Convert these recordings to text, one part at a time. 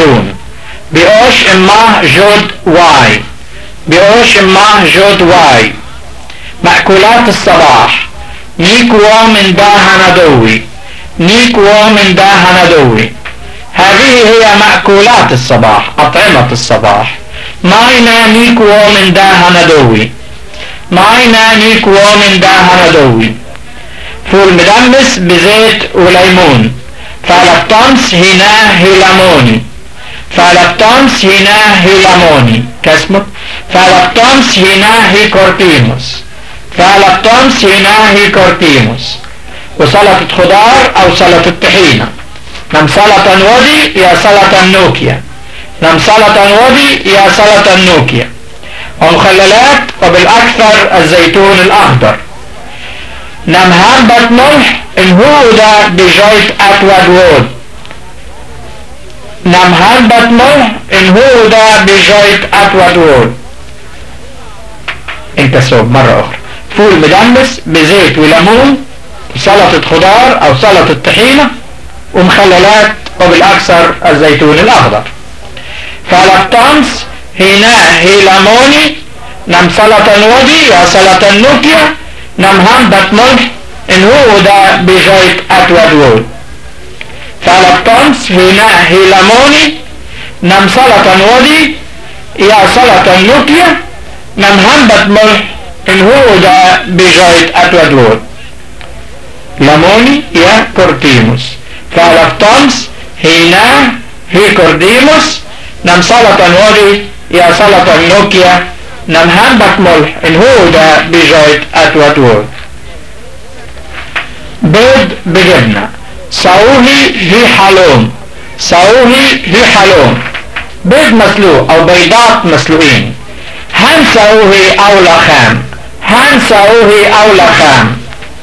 عشرون بأوش إماه جود واي بأوش إماه جود واي مأكولات الصباح نيك ومن داها ندوي نيك ومن داها ندوي هذه هي مأكولات الصباح أطعمة الصباح ماينا نيك ومن داها ندوي ماينا نيك ومن داها ندوي فول مدمس بزيت وليمون فالبطانس هنا هيلاموني فالبطانس هنا هيلاموني كاسمه فالبطانس هنا هي كورتيموس فالبطانس هنا هي كورتيموس وسلطة خضار أو سلطة طحينة نم سلطة ودي يا سلطة النوكيا نم سلطة ودي يا سلطة النوكيا ومخللات وبالأكثر الزيتون الأخضر نم هربت ملح إن هو ده بجايت أتود وود نم هربت ملح إن هو ده بجايت أتود وود انت صوب مرة أخرى فول مدمس بزيت وليمون سلطة خضار أو سلطة طحينة ومخللات وبالأكثر الزيتون الأخضر فالبطانس هنا هيلاموني نم سلطة ودي يا سلطة النوكيا نم هنبت ملح إن هو ده بجايت أتود وود فالبطانس هنا هيلاموني نم سلطة ودي يا سلطة النوكيا نم هنبت ملح إن هو ده بجايت أتود وود لاموني يا كورتيموس فالبطانس هنا هي كورديموس نم سلطة ودي يا سلطة النوكيا نم هنبت ملح إن هو ده بجايت أتود وود بيض بجبنة سعوهي هي حلوم سعوهي هي حلوم بيض مسلوق أو بيضات مسلوقين هن سعوهي أو لخام هن سعوهي أو لخام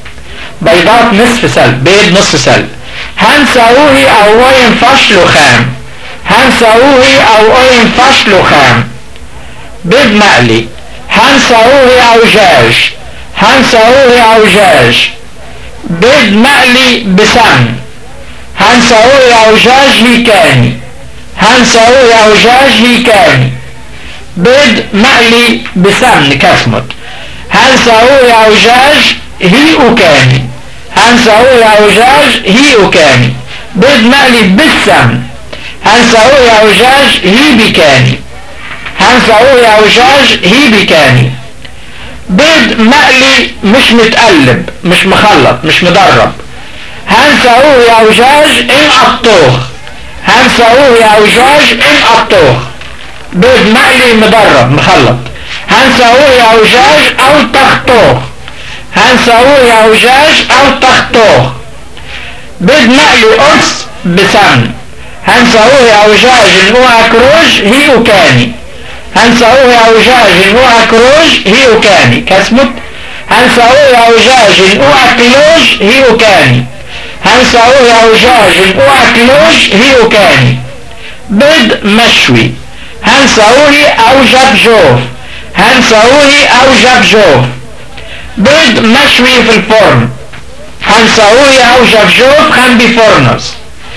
بيضات نصف سل بيض نصف سل هن سعوهي أو وين فشل خام هن سعوهي أو وين فشل خام بيض مقلي هن سعوهي أو جاج هن سعوهي أو جاج بيض مقلي بسمن هنسوي عوجاج هيكاني هنسوي عوجاج هيكاني بيض مقلي بسمن كسمت هنسوي عوجاج هي أوكاني هنسوي عوجاج هي أوكاني بيض مقلي بالسمن هنسوي عوجاج هي بكاني هنسوي عوجاج هي بكاني بيض مقلي مش متقلب مش مخلط مش مدرب هنسووه يا وجاج ان قطوخ هنسووه يا وجاج ان قطوخ بيض مقلي مدرب مخلط هنسووه يا وجاج او تخطوخ هنسووه يا وجاج او تخطوخ بيض مقلي قرص بسمن هنسووه يا وجاج نقوع كروج هي وكاني هنسووه يا وجاج نقوع كروج هي وكاني كسمت هنسووه يا وجاج نقوع كلوج هي وكاني هنسووه يا وجاج نقوع كلوج هي وكاني بيض مشوي هنسووه او جبجوف هنسووه او جبجوف بيض مشوي في الفرن هنسووه او جبجوف خن بفرنس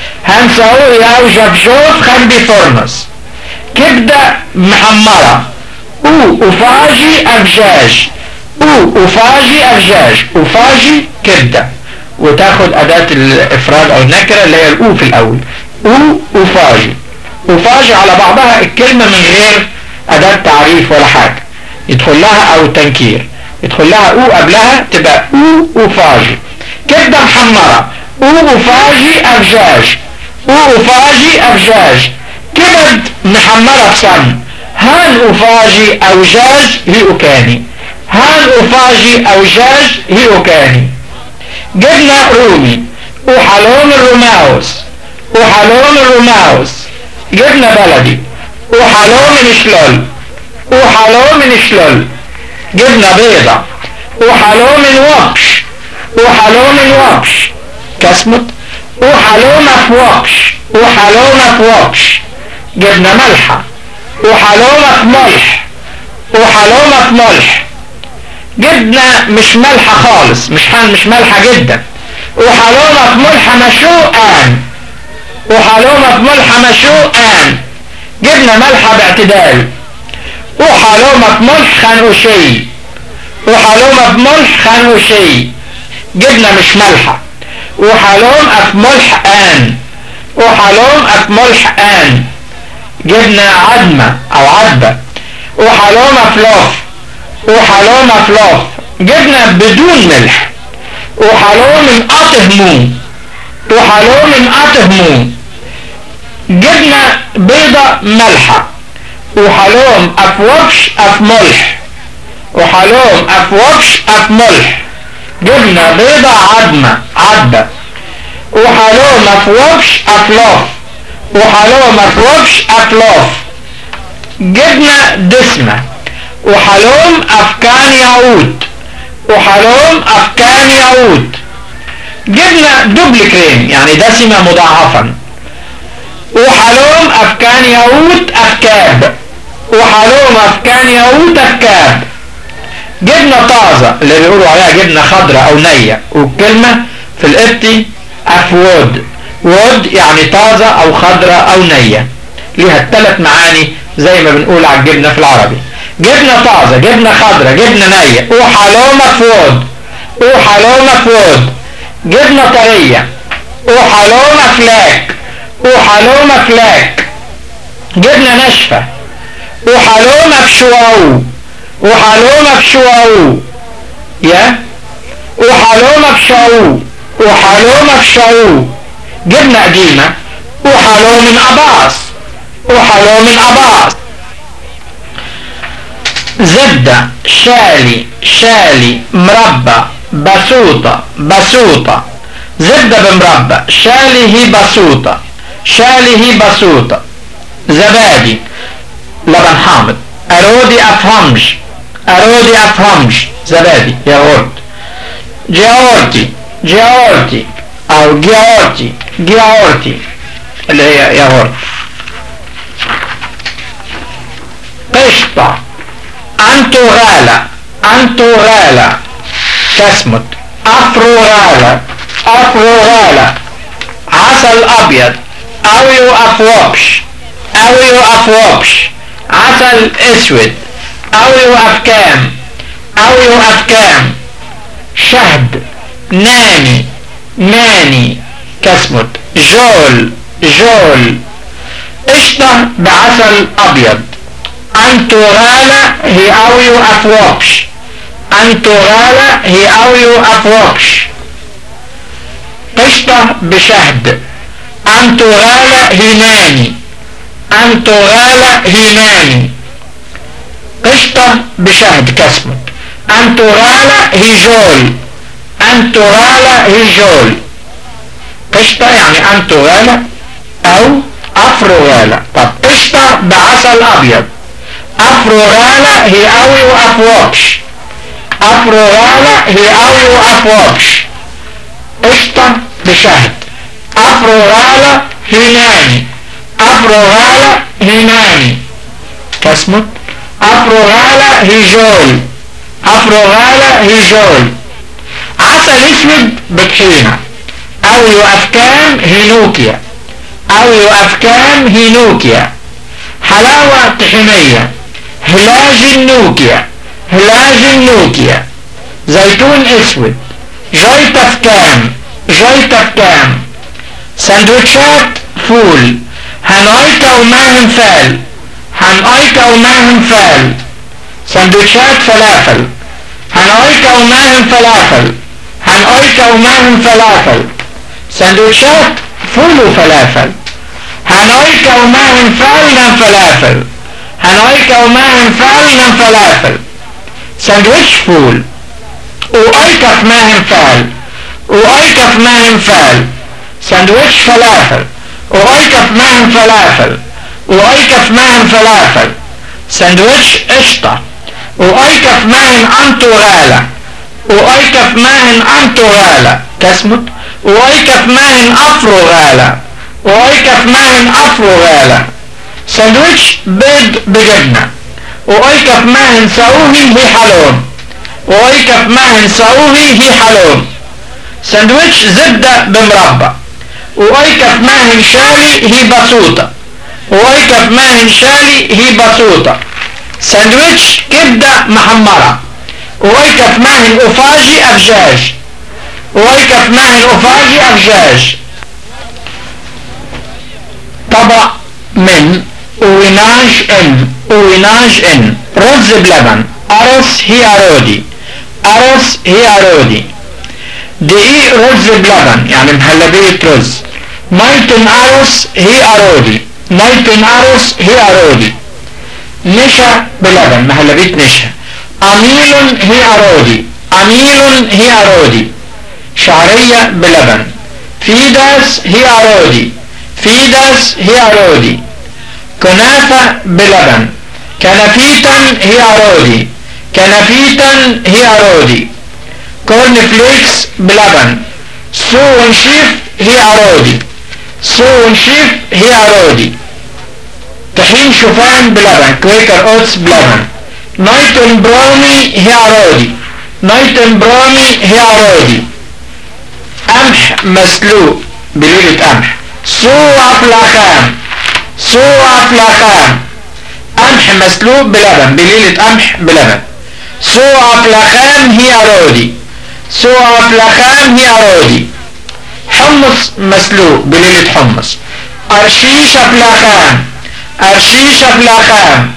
هنسووه او جبجوف خن بفرنس كبدة محمرة او افاجي افجاج او افاجي افجاج افاجي كبدة وتاخد اداة الافراد او النكرة اللي هي الاو في الاول او افاجي افاجي على بعضها الكلمة من غير اداة تعريف ولا حاجة يدخل لها او تنكير يدخل لها او قبلها تبقى او افاجي كبدة محمرة او افاجي افجاج او افاجي افجاج كبد محمرة بسمن هان افاجي اوجاج هي اوكاني هان افاجي اوجاج هي اوكاني جبنة رومي وحلوم الروماوس وحلوم الروماوس جبنة بلدي وحلوم نشلول وحلوم نشلول جبنة بيضة وحلوم وبش وحلوم وبش كسمت وحلوم في وبش وحلوم في وبش جبنة ملحة وحلومة في ملح وحلومة في ملح جبنة مش مالحة خالص مش حال مش مالحة جدا وحلومة في ملح مشوقان وحلومة ملحة مشروق آن جبنة ملحة باعتدال وحلومة ملح خانوشي وحلومة بملح خانوشي جبنة مش ملحة وحلوم أف ملح آن وحلوم أف ملح آن جبنة عدمة أو عدبة وحلوم أفلاف وحلوم أفلاف جبنة بدون ملح وحلوم انقطه مو وحلوم انقطه مو جبنة بيضة ملحة وحلوم أفوبش أف ملح وحلوم أفوبش أف ملح جبنة بيضة عدمة عدبة وحلوم أفوبش أفلاف وحلوم أفوبش أفلاف جبنة دسمة وحلوم أفكان يعود وحلوم أفكان يعود جبنة دبل كريم يعني دسمة مضاعفا وحلوم أفكان يعود أفكاب وحلوم أفكان يعود أفكاب جبنة طازة اللي بيقولوا عليها جبنة خضراء أو نية والكلمة في القبطي أفوود وود يعني طازة أو خضراء أو نية ليها الثلاث معاني زي ما بنقول على الجبنة في العربي جبنة طازة جبنة خضراء جبنة نية وحلومة فود وحلومة فود جبنة طرية وحلومة فلاك وحلومة فلاك جبنة ناشفة وحلومة بشواو وحلومة بشواو يا وحلومة بشاو وحلومة بشاو جبنة قديمة وحلو من أباص وحلو من أباص زبدة شالي شالي مربى بسوطة بسوطة زبدة بمربى شالي هي بسوطة شالي هي بسوطة زبادي لبن حامض أرودي أفهمش أرودي أفهمش زبادي ياغورت جياورتي جياورتي أو جياورتي جياورتي اللي هي ياغورت قشطة أنتو غالة أنتو غالة كسمت أفرو غالة أفرو غالة عسل أبيض أويو أفوبش أويو أفوبش عسل أسود أويو أفكام أويو أفكام شهد ناني ناني كسمت جول جول قشطة بعسل أبيض أنتورالة هي أويو أفوكش أنتورالة هي أويو أفوكش قشطة بشهد أنتورالة هي ناني أنتورالة هي ناني قشطة بشهد كسمت أنتورالة هي جول أنتورالة هي جول قشطة يعني أنتورالة أو أفروغالة طب قشطة بعسل أبيض أفروغالة هي أوي وأفوكش أفروغالة هي أوي وأفوكش قشطة بشهد أفروغالة هي ناني أفروغالة هي ناني كسمت أفروغالة هي جول أفروغالة هي جول عسل اسود بطحينة أوي وأفكام هينوكيا أوي وأفكام هينوكيا حلاوة طحينية هلاج النوكيا هلاج النوكيا زيتون اسود جيت افكام جيت افكام سندوتشات فول هنايكا وماهم فال هنايكا وماهم فال سندوتشات فلافل هنايكا وماهم فلافل هنايكا وماهم فلافل سندوتشات فول وفلافل هنايكا وماهم فال نم فلافل هنايكا وماهم فال نم فلافل سندوتش فول وأيكا في ماهم فال وأيكا في ماهم فال سندوتش فلافل وأيكا في ماهم فلافل وأيكا في ماهم فلافل سندوتش قشطة وأيكا في ماهم أنتورالة وأيكا في ماهم أنتورالة كسمت وأيكا في ماهم أفروغالة وأيكا في ماهم أفروغالة سندوتش بيض بجبنة وأيكا في ماهم ساوهي هي حلوم وأيكا في ماهم ساوهي هي حلوم سندوتش زبدة بمربى وأيكف ماهن شالي هي بسيطة وأيكف ماهن شالي هي بسيطة ساندويتش كبدة محمرة وأيكف ماهن أفاجي أفجاج وأيكف ماهن أفاجي أفجاج طبق من ويناج ان ويناج ان رز بلبن أرز هي أرودي أرز هي أرودي دقيق رز بلبن يعني مهلبية رز نايتن أرز هي أرودي نايتن أرز هي أرودي نشا بلبن مهلبية نشا أميل هي أرودي أميل هي أرودي شعرية بلبن فيداس هي أرودي فيداس هي أرودي كنافة بلبن كنفيتا هي أرودي كنفيتا هي أرودي كورن فليكس بلبن سو ونشيف هي أرودي سو ونشيف هي أرودي طحين شوفان بلبن كويكر أوتس بلبن نايتن برومي هي أرودي نايتن برومي هي أرودي قمح مسلوق بليلة قمح سوى فلاخام سوى فلاخام قمح مسلوق بلبن بليلة قمح بلبن سوى فلاخام هي أرودي سوى فلاخام هي أرودي حمص مسلوق بليلة حمص أرشيش فلاخام أرشيش فلاخام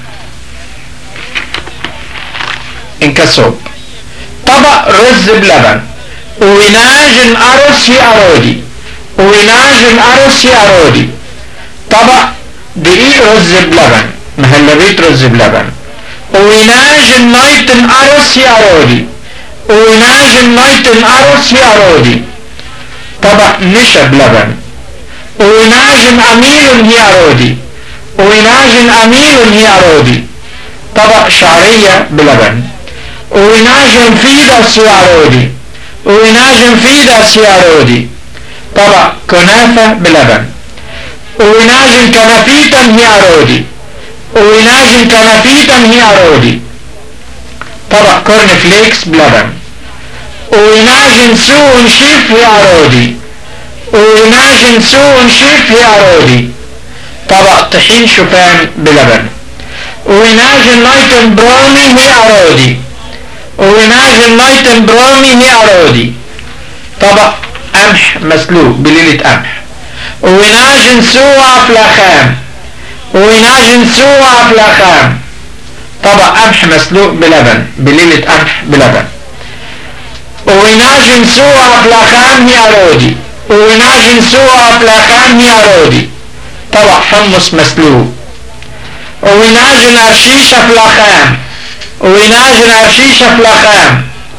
انكسوب طبق رز بلبن ويناج أرز هي أرودي ويناج أرز هي أرودي طبق دقيق رز بلبن مهلبية رز بلبن ويناج نايتن أرز هي أرودي ويناج نايتن أرز هي أرودي طبق نشا بلبن ويناج أميل هي أرودي ويناج أميل هي أرودي طبق شعرية بلبن ويناج فيدا سيارودي ويناج فيدا سيارودي طبق كنافة بلبن ويناج كنفيتا هي أرودي ويناج كنفيتا هي أرودي طبق كورن فليكس بلبن ويناج سو شيف هي أرودي ويناج سو شيف هي أرودي طبق طحين شوفان بلبن ويناج نايتن برومي هي أرودي ويناج نايتن برومي هي أرودي طبق قمح مسلوق بليلة قمح ويناج سوى فلاخام ويناج سوى فلاخام طبق قمح مسلوق بلبن بليلة قمح بلبن ويناج سوى فلاخام هي أرودي ويناج سوى فلاخام هي أرودي طبق حمص مسلوق ويناج أرشيشة فلاخام ويناج أرشيشة فلاخام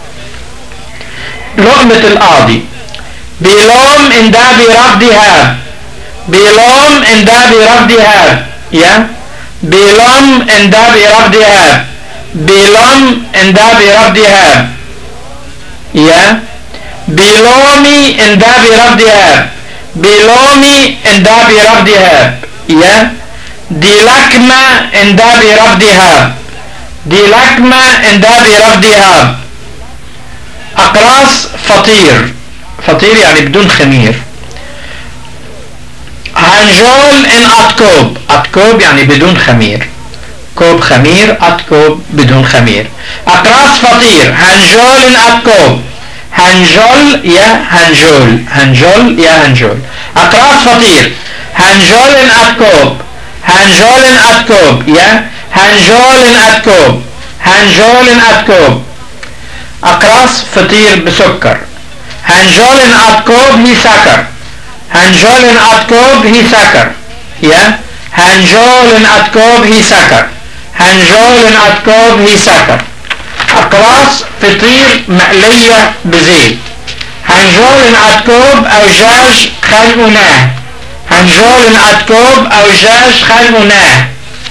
لقمة القاضي بيلوم ان ده بيرفض هاب بيلوم ان ده بيرفض هاب يا بيلوم ان ده بيرفض هاب بيلوم ان ده بيرفض هاب يا بيلومي ان ده بيرفض هاب بيلومي ان ده بيرفض هاب يا دي لكمة ان ده بيرفض هاب دي لكمة ان ده بيرفض هاب اقراص فطير فطير يعني بدون خمير هنجول ان اتكوب اتكوب يعني بدون خمير كوب خمير اتكوب بدون خمير اقراص فطير هنجول ان اتكوب هنجول يا هنجول هنجول يا هنجول اقراص فطير هنجول ان اتكوب هنجول ان اتكوب يا هنجول ان اتكوب هنجول ان اتكوب اقراص فطير بسكر هنجولن اتكوب هي سكر هنجولن اتكوب هي سكر يا هنجولن اتكوب هي سكر هنجولن اتكوب هي سكر اقراص فطير مقلية بزيت هنجولن اتكوب او جاج خلقناه هنجولن اتكوب او جاج خلقناه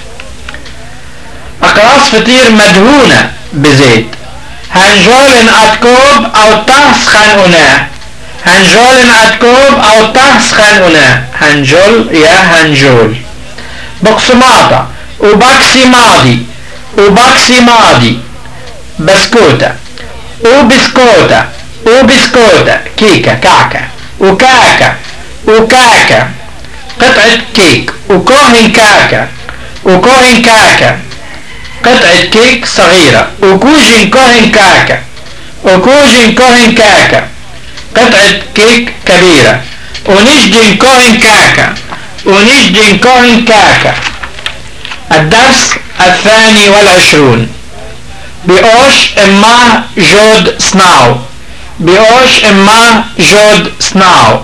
اقراص فطير مدهونة بزيت هنجولن اتكوب او تحس خانقناه هنجولن اتكوب او تحس خانقناه هنجول يا هنجول بقسماطة وبكسي ماضي وبكسي ماضي بسكوتة وبسكوتة وبسكوتة كيكة كعكة وكاكة وكاكا قطعة كيك وكوهن كاكا وكوهن كاكا قطعة كيك صغيرة وكوجن كوهن كاكا وكوجن كوهن كاكا قطعة كيك كبيرة ونجدن كوهن كاكا ونجدن كوهن كاكا الدرس الثاني والعشرون بأوش إما جود سناو بأوش إما جود سناو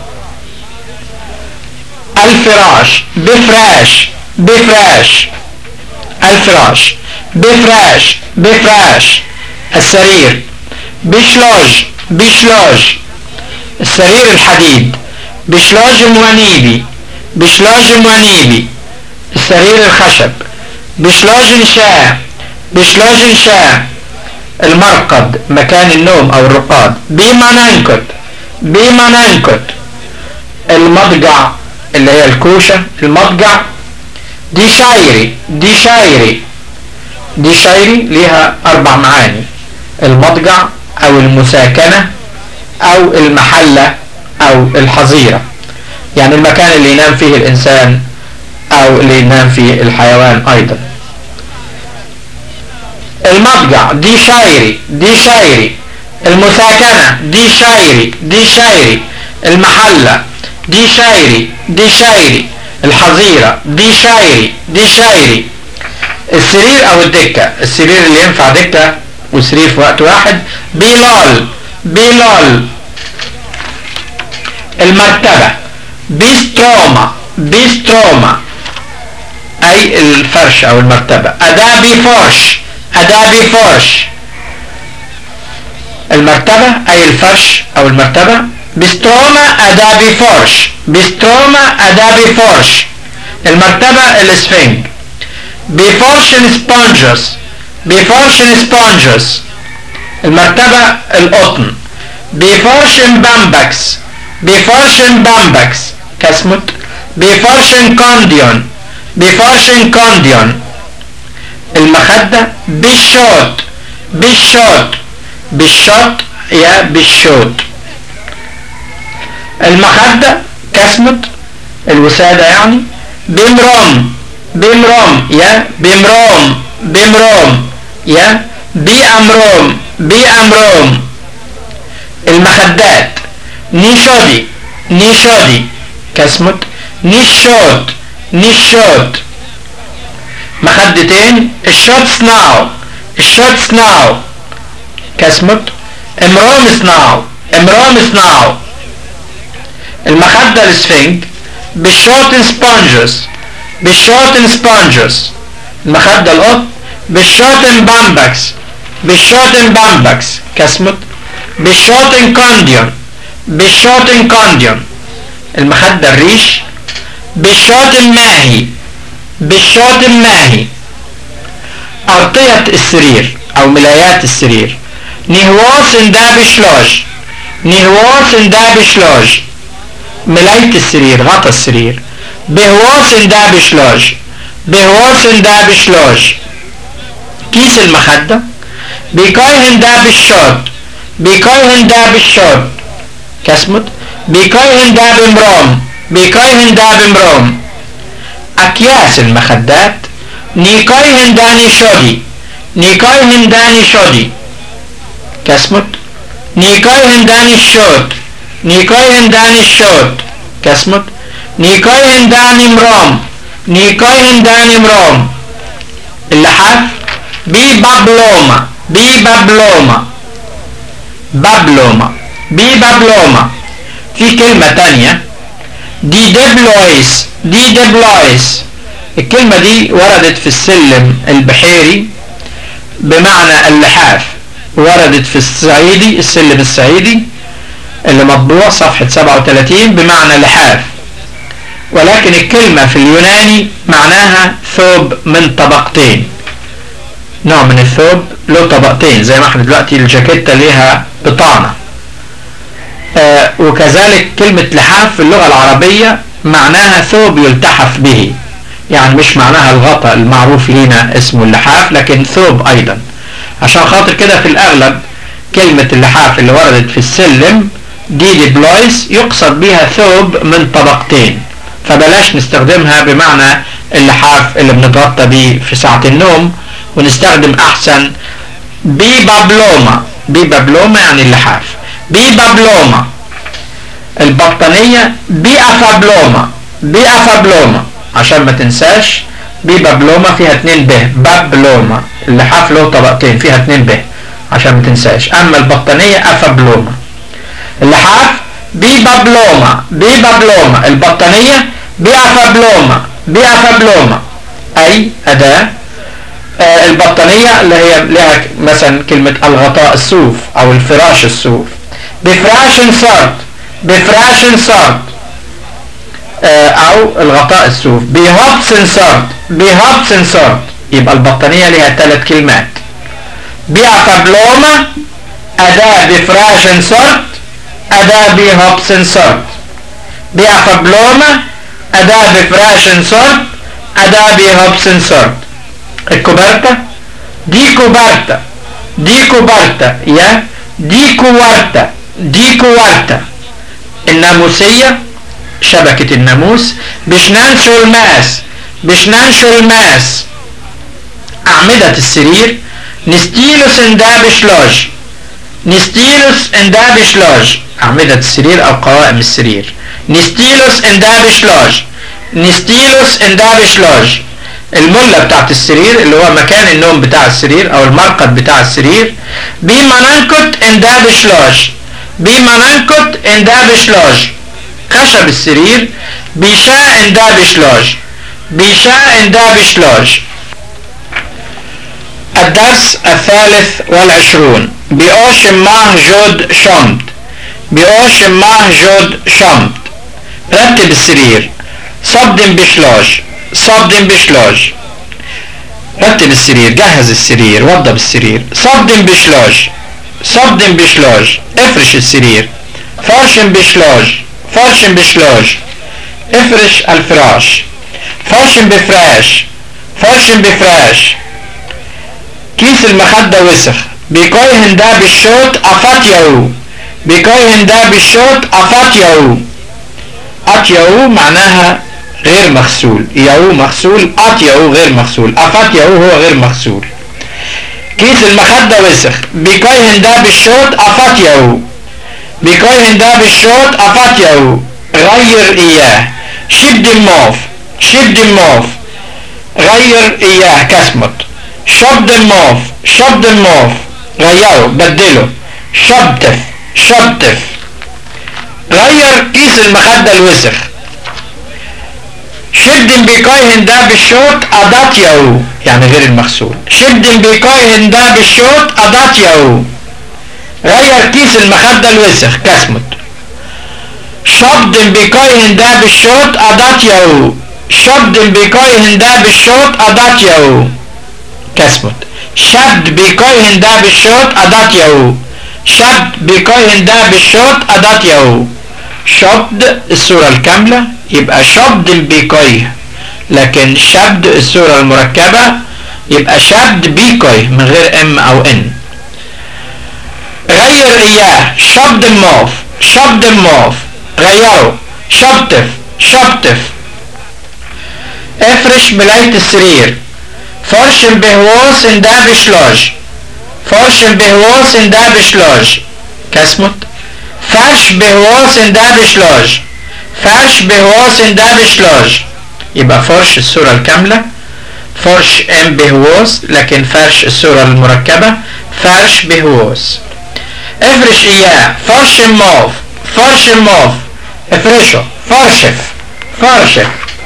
الفراش بفراش بفراش الفراش بفراش بفراش السرير بشلوج بشلوج السرير الحديد بشلوج موانيبي بشلوج موانيبي السرير الخشب بشلوج شاه بشلوج شاه المرقد مكان النوم او الرقاد بما ننكت بما ننكت المضجع اللي هي الكوشة المضجع دي شايري دي شايري دي شايري ليها اربع معاني المضجع او المساكنة او المحلة او الحظيرة يعني المكان اللي ينام فيه الانسان او اللي ينام فيه الحيوان ايضا المضجع دي شايري دي شايري المساكنة دي شايري دي شايري المحلة دي شايري دي شايري الحظيرة دي شايري دي شايري السرير او الدكة السرير اللي ينفع دكة وسرير في وقت واحد بيلول بيلول المرتبة بيستروما بيستروما اي الفرش او المرتبة ادابي فرش ادابي فرش المرتبة اي الفرش او المرتبة بستروما ادابي فرش بستروما ادابي فرش المرتبة الاسفنج بفرشن سبونجز بفرشن سبونجز المرتبة القطن بفرشن بامبكس بفرشن بامبكس كاسمت بفرشن كونديون بفرشن كونديون المخدة بالشوط بالشوط بالشوط يا بالشوط المخدة كاسمت الوسادة يعني بمروم بمروم يا بمروم بمروم يا بأمروم بأمروم المخدات نيشودي نيشودي كاسمت نيشوت نيشوت مخدتين الشوت سناو الشوت سناو كاسمت امروم سناو امروم سناو المخدة السفنج بالشوت سبونجز بالشوت سبونجز المخدة القط بالشوت بامبكس بالشوت بامبكس كاسمت بالشوت كونديون بالشوت كونديون المخدة الريش بالشوت ماهي بالشوط الماهي أغطية السرير أو ملايات السرير نهواس دا بشلوج نهواس دا بشلوج ملاية السرير غطى السرير بهواس دا بشلوج بهواس دا بشلوج كيس المخدة بيكايهن دا بالشوط بيكايهن دا بالشوط كاسمت بيكايهن دا بمروم بيكايهن دا بمروم أكياس المخدات نيكاي هنداني شودي نيكاي هنداني شودي كاسمت نيكاي هنداني الشوت نيكاي هنداني الشوت كاسمت نيكاي هنداني مروم نيكاي هنداني مروم اللحاف بي بابلوما بي بابلوما بابلوما بي بابلوما في كلمة تانية دي دبلويس دي دبلايس الكلمة دي وردت في السلم البحيري بمعنى اللحاف وردت في الصعيدي السلم الصعيدي اللي مطبوع صفحة 37 بمعنى لحاف ولكن الكلمة في اليوناني معناها ثوب من طبقتين نوع من الثوب له طبقتين زي ما احنا دلوقتي الجاكيتة ليها بطانة آه وكذلك كلمة لحاف في اللغة العربية معناها ثوب يلتحف به يعني مش معناها الغطاء المعروف لينا اسمه اللحاف لكن ثوب ايضا عشان خاطر كده في الاغلب كلمة اللحاف اللي وردت في السلم دي دي بلويس يقصد بها ثوب من طبقتين فبلاش نستخدمها بمعنى اللحاف اللي بنتغطى بيه في ساعة النوم ونستخدم احسن بيبابلوما بيبابلوما يعني اللحاف بيبابلوما البطانية بيأفابلوما بيأفابلوما عشان ما تنساش بيبابلوما فيها اتنين ب بابلوما اللحاف له طبقتين فيها اتنين ب عشان ما تنساش اما البطانية افابلوما اللحاف بيبابلوما بيبابلوما البطانية بيأفابلوما بيأفابلوما اي اداة آه البطانية اللي هي لها مثلا كلمة الغطاء الصوف او الفراش الصوف بفراش صرت بفراش صرت آه او الغطاء الصوف بهوبس صرت بهوبس صرت يبقى البطانية لها ثلاث كلمات بيعفبلوما أداة بفراش صرت أداة بهوبس صرت بيعفبلوما أداة بفراش صرت أداة بهوبس صرت الكوبرتا دي كوبرتا دي كوبرتا يا دي كوارتا دي كوارتا الناموسية شبكة الناموس بشنانشو الماس بشنانشو الماس أعمدة السرير نستيلوس اندابش لوج نستيلوس اندابش لوج أعمدة السرير أو قوائم السرير نستيلوس اندابش لوج نستيلوس اندابش لوج الملة بتاعت السرير اللي هو مكان النوم بتاع السرير او المرقد بتاع السرير بمننكت اندابش لوج بمننكت اندابش لوج خشب السرير بيشاء اندابش لوج بيشاء اندابش لوج الدرس الثالث والعشرون بأوش ماه جود شمت بأوش ماه جود شمت رتب السرير صدم بشلوج صدم بشلوج رتب السرير جهز السرير وضب السرير صدم بشلوج صدم بشلوج افرش السرير فرشم بشلوج فرشم بشلوج افرش الفراش فرشم بفراش فرشم بفراش كيس المخدة وسخ بيكويهن ده بالشوط أفاتيو بيكويهن ده بالشوط أفاتيو أتيو معناها غير مغسول يو مغسول أتيو غير مغسول أفاتيو هو غير مغسول كيس المخدة وسخ بيكويهن ده بالشوط أفاتيو بيكويهن ده بالشوط أفاتيو غير إياه شد الموف شد الموف غير إياه كسمت شد الموف شد الموف غيره بدله شبتف شبتف غير كيس المخدة الوسخ شد بيكويهن ده بالشوط أداتيو يعني غير المغسول شد بيكويهن ده بالشوط أداتيو غير كيس المخدة الوسخ كسمت شد بيكويهن ده بالشوط أداتيو شد بيكويهن ده بالشوط أداتيو كسمت شد بيكويهن ده بالشوط أداتيو شد بيكويهن ده بالشوط أداتيو شد الصورة الكاملة يبقى شد البيكويه لكن شد الصورة المركبة يبقى شد بيكوي من غير ام او ان غير اياه شد الموف شد الموف غيره شبتف شبتف افرش ملاية السرير فرش بهواس اندابش لوج فرش بهواس اندابش لوج كاسمت فرش بهواس اندابش لوج فرش بهواس اندابش لوج يبقى فرش الصورة الكاملة فرش ام بهواس لكن فرش الصورة المركبة فرش بهواس افرش اياه فرش الموف فرش الموف افرشه فرشف فرشف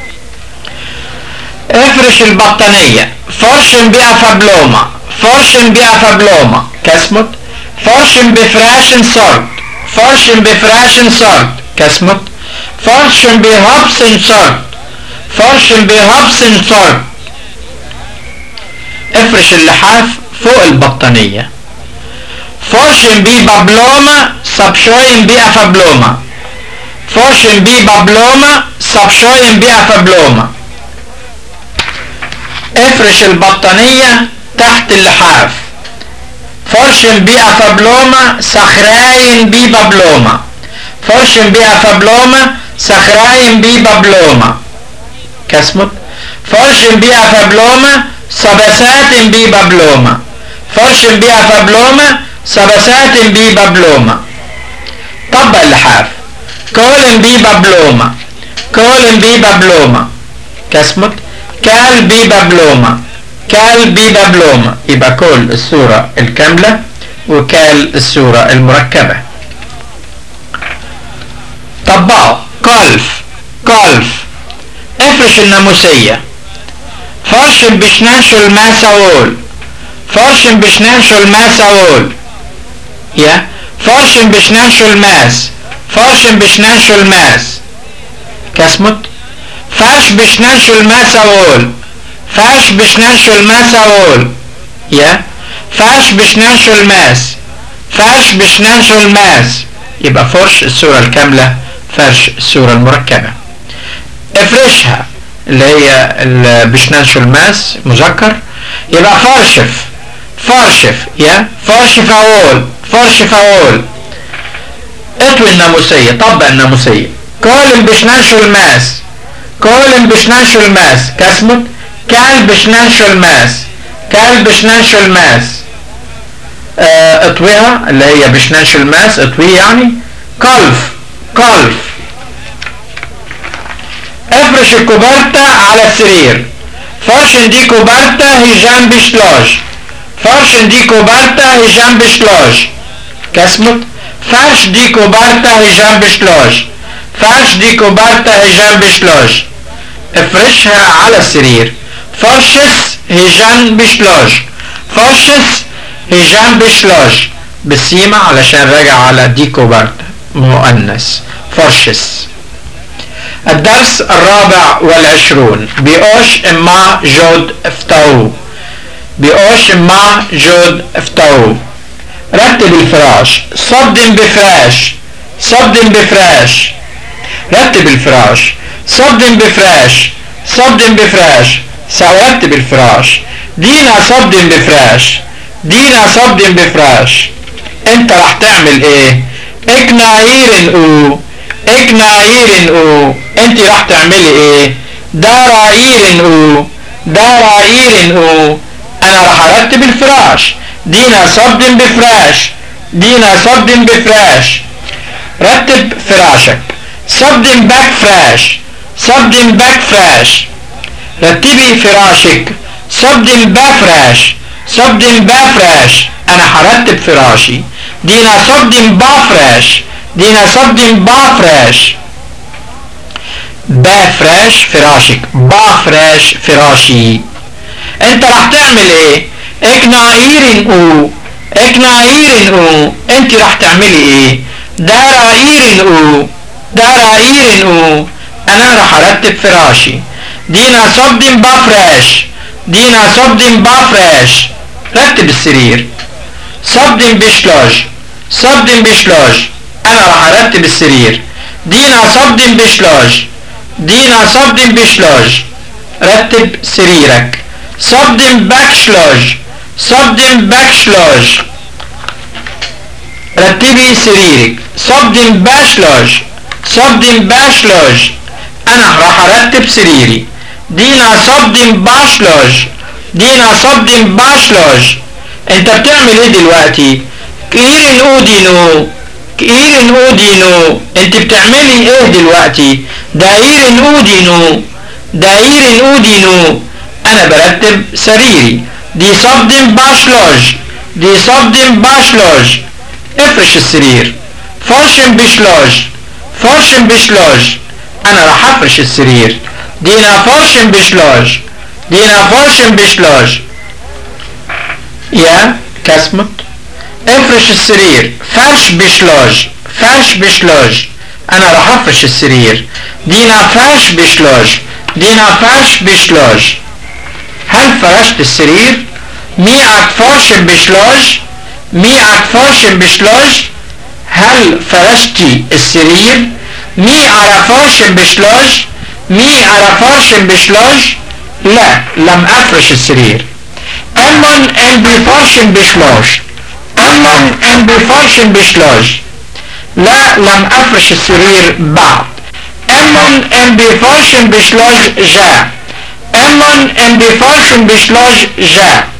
افرش البطانية فرش بها فبلومة فرش بها فبلومة كسمت فرش بفراش صرد فرش بفراش صرد كسمت فرش بهبس صرد فرش بهبس صرد افرش اللحاف فوق البطانية فرش بي بابلومة سبشوين بي افبلومة فرش بي بابلومة سبشوين بي افبلومة افرش البطانية تحت اللحاف فرش بي افبلومة صخراين بي بابلومة فرش بي افبلوما سخرايم بي ببلوما كسمت فرش بي افبلوما سبسات بي ببلوما فرش بي افبلوما سبسات بي ببلوما طبق اللحاف كولن بي ببلوما كولن بي ببلوما كسمت كال بي ببلوما كال بي ببلوما يبقى كل الصورة الكاملة وكال الصورة المركبة طبقوا قلف قلف افرش الناموسية فرشن بشنانشو الماساول فرشن بشنانشو الماساول يا فرشن بشنانشو الماس فرشن بشنانشو الماس كاسمت فاش بشنانشو الماساول فاش بشنانشو الماساول يا فاش بشنانشو الماس فاش بشنانشو الماس يبقى فرش الصورة الكاملة فرش الصورة المركبة افرشها اللي هي بشنانشو الماس مذكر يبقى فرشف فرشف يا فرشف اول فرشف اول اطوي الناموسية طبق الناموسية كل بشنانشو الماس كل بشنانشو الماس كاسمت كال بشنانشو الماس كال بشنانشو الماس اه اطويها اللي هي بشنانشو الماس اطويه يعني كلف كلف افرش الكوبرتا على السرير فرشن دي كوبرتا هيجان بشلاج فرشن دي كوبرتا هيجان بشلاج كسمت فرش دي كوبرتا هيجان بشلاج فرش دي كوبرتا هيجان بشلاج افرشها على السرير فرشس هيجان بشلاج فرشس هيجان بشلاج بالسيمة علشان راجع على دي كوبرتا مؤنث فرشس الدرس الرابع والعشرون بيوش اما جود افتو بيوش اما جود افتو رتب الفراش صدم بفراش صدم بفراش رتب الفراش صدم بفراش صدم بفراش سأرتب الفراش دينا صدم بفراش دينا صدم بفراش انت راح تعمل ايه اقنع ايرن او اقنع ايرن او انت راح تعملي ايه دار ايرن او دار ايرن او انا راح ارتب الفراش دينا صدم بفراش دينا صدم بفراش رتب فراشك صدم باك فراش صدم باك فراش رتبي فراشك صدم بافراش صدم بافراش انا هرتب فراشي دينا صدم بافراش دينا صدم بافراش بافراش فراشك بافراش فراشي انت راح تعمل ايه اقنع ايرن او اقنع ايرن او انت راح تعملي ايه دار ايرن او دار ايرن او انا راح ارتب فراشي دينا صدم بافراش دينا صدم بافراش رتب السرير صدم بشلاج صدم بشلاج انا راح ارتب السرير دينا صدم بشلاج دينا صدم بشلاج رتب سريرك صدم باكشلاج صدم باكشلاج رتبي سريرك صدم باشلاج صدم باشلاج انا راح ارتب سريري دينا صدم باشلاج دينا صدم باشلاج انت بتعمل ايه دلوقتي كيرن اودينو كيرن اودينو انت بتعملي ايه دلوقتي دايرن اودينو دايرن اودينو انا برتب سريري دي صدم باشلاج دي صدم باشلاج افرش السرير فرشن بشلاج فرشن بشلاج انا راح افرش السرير دينا فرشن بشلاج دينا فرشن بشلاج يا كسمت افرش السرير فرش بشلاج فرش بشلاج انا راح افرش السرير دينا فرش بشلاج دينا فرش بشلاج هل فرشت السرير ميعك فرشن بشلاج ميعك فرشن بشلاج هل فرشتي السرير مي على فرشن بشلاج مي على فرشن بشلاج لا لم افرش السرير امن ان بفرشن بشلاج امن ان بفرشن بشلاج لا لم أفرش السرير بعد Emmen in die falschen Beschluss ja. Emmen in die falschen Beschluss ja.